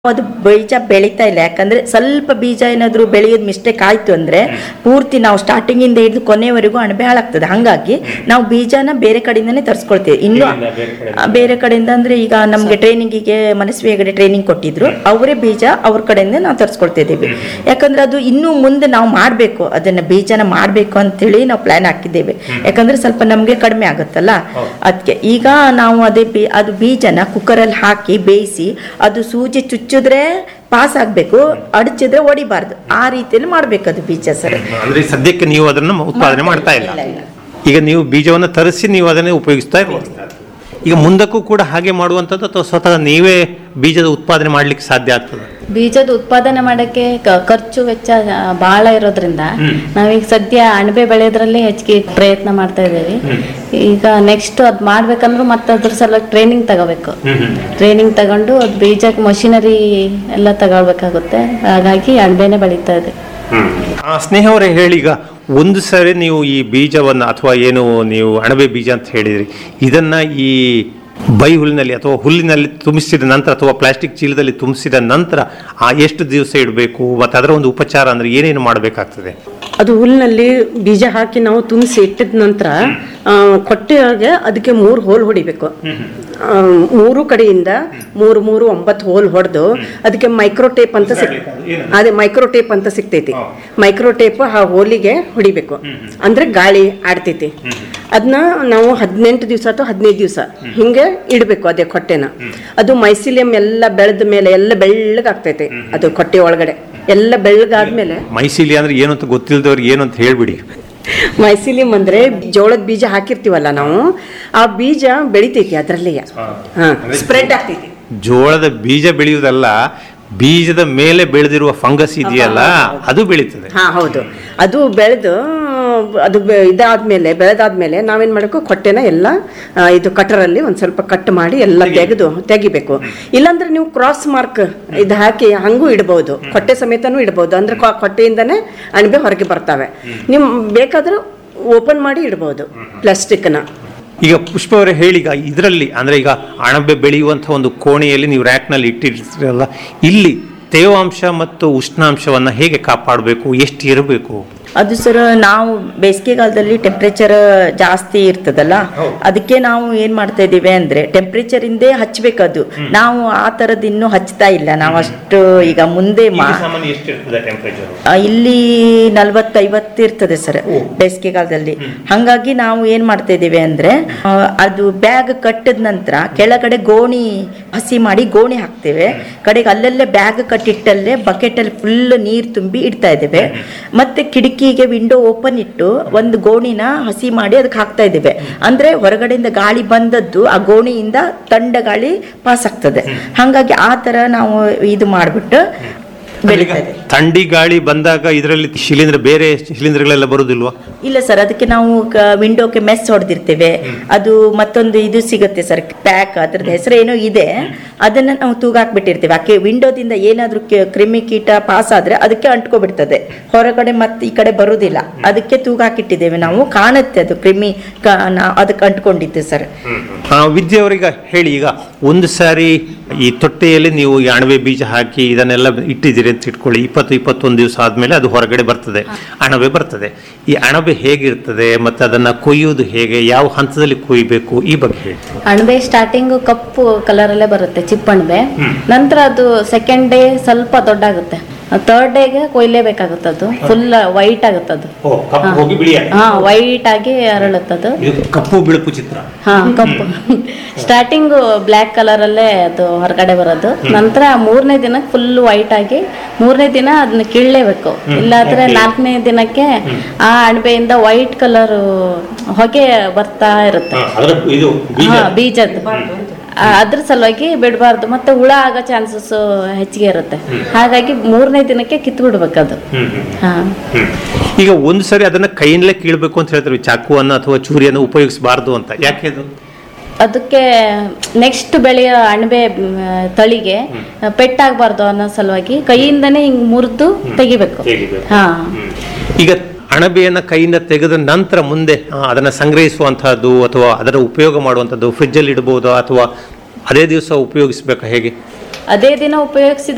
ಅದು ಬೀಜ ಬೆಳೀತಾ ಇಲ್ಲ ಯಾಕಂದ್ರೆ ಸ್ವಲ್ಪ ಬೀಜ ಏನಾದರೂ ಬೆಳೆಯೋದು ಮಿಸ್ಟೇಕ್ ಆಯ್ತು ಅಂದ್ರೆ ಪೂರ್ತಿ ನಾವು ಸ್ಟಾರ್ಟಿಂಗ್ ಇಂದ ಹಿಡಿದು ಕೊನೆವರೆಗೂ ಅಣಬೆ ಹಾಳಾಗ್ತದೆ ಹಂಗಾಗಿ ನಾವು ಬೀಜನ ಬೇರೆ ಕಡೆಯಿಂದನೇ ತರಿಸ್ಕೊಳ್ತೇವೆ ಇನ್ನು ಆ, ಬೇರೆ ಕಡೆಯಿಂದ ಅಂದ್ರೆ ಈಗ ನಮ್ಗೆ ಟ್ರೈನಿಂಗಿಗೆ ಮನಸ್ವಿ ಹೆಗಡೆ ಟ್ರೈನಿಂಗ್ ಕೊಟ್ಟಿದ್ರು ಅವರೇ ಬೀಜ ಅವ್ರ ಕಡೆಯಿಂದ ನಾವು ತರಿಸ್ಕೊಳ್ತಾ ಇದ್ದೀವಿ ಯಾಕಂದ್ರೆ ಅದು ಇನ್ನು ಮುಂದೆ ನಾವು ಮಾಡಬೇಕು ಅದನ್ನ ಬೀಜನ ಮಾಡಬೇಕು ಅಂತೇಳಿ ನಾವು ಪ್ಲಾನ್ ಹಾಕಿದ್ದೇವೆ ಯಾಕಂದ್ರೆ ಸ್ವಲ್ಪ ನಮಗೆ ಕಡಿಮೆ ಆಗುತ್ತಲ್ಲ ಅದಕ್ಕೆ ಈಗ ನಾವು ಅದೇ ಬೀ ಅದು ಬೀಜನ ಕುಕ್ಕರಲ್ಲಿ ಹಾಕಿ ಬೇಯಿಸಿ ಅದು ಸೂಜಿ ಚುಚ್ಚಿದ್ರೆ ಪಾಸ್ ಆಗಬೇಕು ಅಡಚಿದ್ರೆ ಹೊಡಿಬಾರ್ದು ಆ ರೀತಿಯಲ್ಲಿ ಮಾಡಬೇಕು ಅದು ಬೀಜ ಸರ್ ಅಂದ್ರೆ ಸದ್ಯಕ್ಕೆ ನೀವು ಅದನ್ನು ಉತ್ಪಾದನೆ ಮಾಡ್ತಾ ಇಲ್ಲ ಇಲ್ಲ, ಇಲ್ಲ. ಈಗ ನೀವು ಬೀಜವನ್ನು ತರಿಸಿ ನೀವು ಅದನ್ನೇ ಉಪಯೋಗಿಸ್ತಾ ಇರುವ ಈಗ ಮುಂದಕ್ಕೂ ಕೂಡ ಹಾಗೆ ಮಾಡುವಂಥದ್ದು ಅಥವಾ ಸ್ವತಃ ನೀವೇ ಬೀಜದ ಉತ್ಪಾದನೆ ಮಾಡ್ಲಿಕ್ಕೆ ಸಾಧ್ಯ ಆಗ್ತದೆ ಬೀಜದ ಉತ್ಪಾದನೆ ಮಾಡಕ್ಕೆ ಕ- ಖರ್ಚು ವೆಚ್ಚ ಆ, ಬಹಳ ಇರೋದ್ರಿಂದ ನಾವೀಗ ಸದ್ಯ ಅಣಬೆ ಬೆಳೆಯೋದ್ರಲ್ಲೇ ಹೆಚ್ಚಿಗೆ ಪ್ರಯತ್ನ ಮಾಡ್ತಾ ಇದ್ದೀವಿ ಈಗ ನೆಕ್ಸ್ಟ್ ಅದ್ ಮಾಡ್ಬೇಕಂದ್ರೂ ಮತ್ತೆ ಅದ್ರ ಸಲುವಾಗಿ ಟ್ರೈನಿಂಗ್ ತಗೋಬೇಕು ಟ್ರೈನಿಂಗ್ ತಗೊಂಡು ಅದ್ ಬೀಜಕ್ಕೆ ಮಷಿನರಿ ಎಲ್ಲ ತಗೊಳ್ಬೇಕಾಗುತ್ತೆ ಹಾಗಾಗಿ ಅಣಬೆನೆ ಬೆಳೀತಾ ಇದೆ ಆ ಸ್ನೇಹ ಅವರೇ ಹೇಳಿ ಈಗ ಒಂದು ಸಾರಿ ನೀವು ಈ ಬೀಜವನ್ನು ಅಥವಾ ಏನು ನೀವು ಅಣಬೆ ಬೀಜ ಅಂತ ಹೇಳಿದ್ರಿ ಇದನ್ನ ಈ ಬೈ ಹುಲ್ಲಿನಲ್ಲಿ ಅಥವಾ ಹುಲ್ಲಿನಲ್ಲಿ ತುಂಬಿಸಿದ ನಂತರ ಅಥವಾ ಪ್ಲಾಸ್ಟಿಕ್ ಚೀಲದಲ್ಲಿ ತುಂಬಿಸಿದ ನಂತರ ಆ ಎಷ್ಟು ದಿವಸ ಇಡಬೇಕು ಮತ್ತು ಅದರ ಒಂದು ಉಪಚಾರ ಅಂದ್ರೆ ಏನೇನು ಮಾಡಬೇಕಾಗ್ತದೆ ಅದು ಹುಲ್ಲಿನಲ್ಲಿ ಬೀಜ ಹಾಕಿ ನಾವು ತುಂಬಿಸಿ ಇಟ್ಟಿದ ನಂತರ ಆ, ಕೊಟ್ಟೆಯೊಳಗೆ ಅದಕ್ಕೆ ಮೂರು ಹೋಲ್ ಹೊಡಿಬೇಕು ಆ, ಮೂರು ಕಡೆಯಿಂದ ಮೂರು ಮೂರು ಒಂಬತ್ತು ಹೋಲ್ ಹೊಡೆದು ಅದಕ್ಕೆ ಮೈಕ್ರೋ ಟೇಪ್ ಅಂತ ಸಿಕ್ ಅದೇ ಮೈಕ್ರೋ ಟೇಪ್ ಅಂತ ಸಿಗ್ತೈತಿ ಮೈಕ್ರೋ ಟೇಪ್ ಆ ಹೋಲಿಗೆ ಹೊಡಿಬೇಕು ಅಂದ್ರೆ ಗಾಳಿ ಆಡ್ತೈತಿ ಅದನ್ನ ನಾವು ಹದಿನೆಂಟು ದಿವಸ ಅಥವಾ ಹದಿನೈದು ದಿವಸ ಹಿಂಗೆ ಇಡಬೇಕು ಅದೇ ಕೊಟ್ಟೆನ ಅದು ಮೈಸಿಲಿಯಂ ಎಲ್ಲ ಬೆಳೆದ ಮೇಲೆ ಎಲ್ಲ ಬೆಳ್ಳಗಾಗ್ತೈತಿ ಅದು ಕೊಟ್ಟೆ ಒಳಗಡೆ ಎಲ್ಲ ಬೆಳ್ಳಗಾದ್ಮೇಲೆ ಮೈಸೀಲಿ ಅಂದ್ರೆ ಏನು ಅಂತ ಗೊತ್ತಿಲ್ಲದವ್ರಿಗೆ ಏನು ಅಂತ ಹೇಳ್ಬಿಡಿ ಮೈಸಿಲಿಯಂ ಅಂದ್ರೆ ಜೋಳದ ಬೀಜ ಹಾಕಿರ್ತೀವಲ್ಲ ನಾವು ಆ ಬೀಜ ಬೆಳಿತೈತಿ ಅದ್ರಲ್ಲೇ ಹಾ ಸ್ಪ್ರೆಡ್ ಆಗ್ತೈತಿ ಜೋಳದ ಬೀಜ ಬೆಳೆಯುವುದಲ್ಲ ಬೀಜದ ಮೇಲೆ ಬೆಳೆದಿರುವ ಫಂಗಸ್ ಇದೆಯಲ್ಲ ಅದು ಬೆಳೀತದೆ ಹಾ ಹೌದು ಅದು ಬೆಳೆದು ಅದು ಬೆ- ಇದಾದ್ಮೇಲೆ ಬೆಳೆದಾದ್ಮೇಲೆ ನಾವೇನ್ ಮಾಡಬೇಕು ಕೊಟ್ಟೆನ ಎಲ್ಲ ಆ, ಇದು ಕಟರಲ್ಲಿ ಒಂದ್ ಸ್ವಲ್ಪ ಕಟ್ ಮಾಡಿ ಎಲ್ಲ ತೆಗೆದು ತೆಗಿಬೇಕು ಇಲ್ಲಾಂದ್ರೆ ನೀವು ಕ್ರಾಸ್ ಮಾರ್ಕ್ ಇದು ಹಾಕಿ ಹಂಗೂ ಇಡಬಹುದು ಕೊಟ್ಟೆ ಸಮೇತನೂ ಇಡಬಹುದು ಅಂದ್ರೆ ಕೊ- ಕೊಟ್ಟೆಯಿಂದನೇ ಅಣಬೆ ಹೊರಗೆ ಬರ್ತವೆ ನೀವು ಬೇಕಾದ್ರೆ ಓಪನ್ ಮಾಡಿ ಇಡಬಹುದು ಪ್ಲಾಸ್ಟಿಕ್ನ ಈಗ ಪುಷ್ಪ ಅವರೇ ಹೇಳಿ ಈಗ ಇದರಲ್ಲಿ ಅಂದ್ರೆ ಈಗ ಅಣಬೆ ಬೆಳೆಯುವಂಥ ಒಂದು ಕೋಣೆಯಲ್ಲಿ ನೀವು ರ್ಯಾಕ್ನಲ್ಲಿ ಇಟ್ಟಿರ್ತೀರಲ್ಲ ಇಲ್ಲಿ ತೇವಾಂಶ ಮತ್ತು ಉಷ್ಣಾಂಶವನ್ನ ಹೇಗೆ ಕಾಪಾಡಬೇಕು ಎಷ್ಟು ಇರಬೇಕು ಅದು ಸರ್ ನಾವು ಬೇಸಿಗೆಗಾಲದಲ್ಲಿ ಟೆಂಪ್ರೇಚರ್ ಜಾಸ್ತಿ ಇರ್ತದಲ್ಲ ಅದಕ್ಕೆ ನಾವು ಏನ್ ಮಾಡ್ತಾ ಇದ್ದೀವಿ ಅಂದ್ರೆ ಟೆಂಪ್ರೇಚರ್ ಇಂದೇ ಹಚ್ಬೇಕು ಅದು ನಾವು ಆ ತರದ್ ಇನ್ನೂ ಹಚ್ತಾ ಇಲ್ಲ ನಾವು ಅಷ್ಟು ಈಗ ಮುಂದೆ ಮಾ ಆ, ಇಲ್ಲಿ ನಲ್ವತ್ತೈವತ್ತು ಇರ್ತದೆ ಸರ್ ಬೇಸಿಗೆಗಾಲದಲ್ಲಿ ಹಂಗಾಗಿ ನಾವು ಏನ್ ಮಾಡ್ತಾ ಇದೀವಿ ಅಂದ್ರೆ ಆ, ಅದು ಬ್ಯಾಗ್ ಕಟ್ಟಿದ ನಂತರ ಕೆಳಗಡೆ ಗೋಣಿ ಹಸಿ ಮಾಡಿ ಗೋಣಿ ಹಾಕ್ತೇವೆ ಕಡೆಗೆ ಅಲ್ಲಲ್ಲೇ ಬ್ಯಾಗ್ ಕಟ್ಟಿಟ್ಟಲ್ಲೇ ಬಕೆಟ್ ಅಲ್ಲಿ ಫುಲ್ ನೀರು ತುಂಬಿ ಇಡ್ತಾ ಇದ್ದೇವೆ ಮತ್ತೆ ಕಿಟಕಿಗೆ ವಿಂಡೋ ಓಪನ್ ಇಟ್ಟು ಒಂದು ಗೋಣಿನ ಹಸಿ ಮಾಡಿ ಅದಕ್ಕೆ ಹಾಕ್ತಾ ಇದ್ದೇವೆ ಅಂದ್ರೆ ಹೊರಗಡೆಯಿಂದ ಗಾಳಿ ಬಂದದ್ದು ಆ ಗೋಣಿಯಿಂದ ತಂಡ ಗಾಳಿ ಪಾಸ್ ಆಗ್ತದೆ ಹಂಗಾಗಿ ಆ ತರ ನಾವು ಇದು ಮಾಡ್ಬಿಟ್ಟು ಬೆಳೀತಾ ಇದೆ ಥಂಡಿ ಗಾಳಿ ಬಂದಾಗ ಇದರಲ್ಲಿ ಶಿಲೀಂಧ್ರ ಬೇರೆ ಶಿಲೀಂಧ್ರಗಳೆಲ್ಲ ಬರುದಿಲ್ವಾ ಇಲ್ಲ ಸರ್ ಅದಕ್ಕೆ ನಾವು ವಿಂಡೋಕ್ಕೆ ಮೆಸ್ ಹೊಡೆದಿರ್ತೇವೆ ಅದು ಮತ್ತೊಂದು ಇದು ಸಿಗುತ್ತೆ ಸರ್ ಪ್ಯಾಕ್ ಅದ್ರದ್ದು ಹೆಸರು ಏನೋ ಇದೆ ಅದನ್ನ ನಾವು ತೂಗಾಕ್ಬಿಟ್ಟಿರ್ತೇವೆ ಆಕೆ ವಿಂಡೋದಿಂದ ಏನಾದ್ರೂ ಕೆ- ಕ್ರಿಮಿ ಕೀಟ ಪಾಸ್ ಆದ್ರೆ ಅದಕ್ಕೆ ಅಂಟ್ಕೊಬಿಡ್ತದೆ ಹೊರಗಡೆ ಮತ್ತೆ ಈ ಕಡೆ ಬರುವುದಿಲ್ಲ ಅದಕ್ಕೆ ತೂಗಾಕಿಟ್ಟಿದ್ದೇವೆ ನಾವು ಕಾಣುತ್ತೆ ಅದು ಕ್ರಿಮಿ ಕ- ನಾ- ಅದಕ್ಕೆ ಅಂಟ್ಕೊಂಡಿತ್ತು ಸರ್ ಆ, ವಿದ್ಯೆ ಅವರಿಗೆ ಹೇಳಿ ಈಗ ಒಂದು ಸಾರಿ ಈ ತೊಟ್ಟೆಯಲ್ಲಿ ನೀವು ಈ ಅಣಬೆ ಬೀಜ ಹಾಕಿ ಇದನ್ನೆಲ್ಲ ಇಟ್ಟಿದ್ದೀರಿ ಅಂತ ಇಟ್ಕೊಳ್ಳಿ ಇಪ್ಪತ್ತು ಇಪ್ಪತ್ತೊಂದು ದಿವಸ ಆದ್ಮೇಲೆ ಅದು ಹೊರಗಡೆ ಬರ್ತದೆ ಅಣಬೆ ಬರ್ತದೆ ಈ ಅಣಬೆ ಹೇಗಿರ್ತದೆ ಮತ್ತೆ ಅದನ್ನ ಕೊಯ್ಯುವುದು ಹೇಗೆ ಯಾವ ಹಂತದಲ್ಲಿ ಕೊಯ್ಯಬೇಕು ಈ ಬಗ್ಗೆ ಹೇಳಿ ಅಣಬೆ ಸ್ಟಾರ್ಟಿಂಗ್ ಕಪ್ಪು ಕಲರಲ್ಲೇ ಬರುತ್ತೆ ಚಿಪ್ಪಣಬೆ ನಂತರ ಅದು ಸೆಕೆಂಡ್ ಡೇ ಸ್ವಲ್ಪ ದೊಡ್ಡಾಗುತ್ತೆ ಥರ್ಡ್ ಡೇಗೆ ಕೊಯ್ಲೇಬೇಕಾಗುತ್ತೆ ಅದು ಫುಲ್ ವೈಟ್ ಆಗುತ್ತೆ ಅದು ಕಪ್ಪು ಹೋಗಿ ಬಿಳಿಯ ಹಾ ವೈಟ್ ಆಗಿ ಅರಳುತ್ತದು ಇದು ಕಪ್ಪು ಬಿಳುಪು ಚಿತ್ರ ಹಾ ಕಪ್ಪು ಸ್ಟಾರ್ಟಿಂಗ್ ಬ್ಲ್ಯಾಕ್ ಕಲರ್ ಅಲ್ಲೇ ಅದು ಹೊರಗಡೆ ಬರೋದು ನಂತರ ಮೂರನೇ ದಿನಕ್ಕೆ ಫುಲ್ ವೈಟ್ ಆಗಿ ಮೂರನೇ ದಿನ ಅದನ್ನ ಕೀಳಲೇಬೇಕು ಇಲ್ಲಾಂದ್ರೆ ನಾಲ್ಕನೇ ದಿನಕ್ಕೆ ಆ ಅಣಬೆಯಿಂದ ವೈಟ್ ಕಲರ್ ಹೊಗೆ ಬರ್ತಾ ಇರುತ್ತೆ ಅದರ ಇದು ಹಾ ಬೀಜದ ಆ, ಅದ್ರ ಸಲುವಾಗಿ ಬಿಡಬಾರ್ದು ಮತ್ತೆ ಹುಳ ಆಗೋ ಚಾನ್ಸಸ್ ಹೆಚ್ಚಿಗೆ ಇರುತ್ತೆ ಹಾಗಾಗಿ ಮೂರನೇ ದಿನಕ್ಕೆ ಕಿತ್ತು ಬಿಡ್ಬೇಕು ಅದು ಹಾ ಈಗ ಒಂದು ಸರಿ ಅದನ್ನ ಕೈಯಿಂದಲೇ ಕೀಳ್ಬೇಕು ಅಂತ ಹೇಳ್ತಾರೆ ಚಾಕುವನ್ನು ಅಥವಾ ಚೂರಿಯನ್ನು ಉಪಯೋಗಿಸಬಾರ್ದು ಅಂತ ಯಾಕೆ ಅದು ಅದಕ್ಕೆ ನೆಕ್ಸ್ಟ್ ಬೆಳೆಯೋ ಅಣಬೆ ಮ್, ತಳಿಗೆ ಪೆಟ್ಟಾಗಬಾರ್ದು ಅನ್ನೋ ಸಲುವಾಗಿ ಕೈಯಿಂದನೇ ಹಿಂಗ್ ಮುರಿದು ತೆಗಿಬೇಕು ತೆಗಿಬೇಕು. ಹಾ ಈಗ ಅಣಬೆಯನ್ನ ಕೈಯಿಂದ ತೆಗೆದ ನಂತರ ಮುಂದೆ ಆ, ಅದನ್ನ ಸಂಗ್ರಹಿಸುವಂತಹದ್ದು ಅಥವಾ ಅದರ ಉಪಯೋಗ ಮಾಡುವಂಥದ್ದು ಫ್ರಿಜ್ಜಲ್ಲಿ ಇಡಬಹುದಾ ಅಥವಾ ಅದೇ ದಿವಸ ಉಪಯೋಗಿಸಬೇಕಾ ಹೇಗೆ ಅದೇ ದಿನ ಉಪಯೋಗಿಸಿದ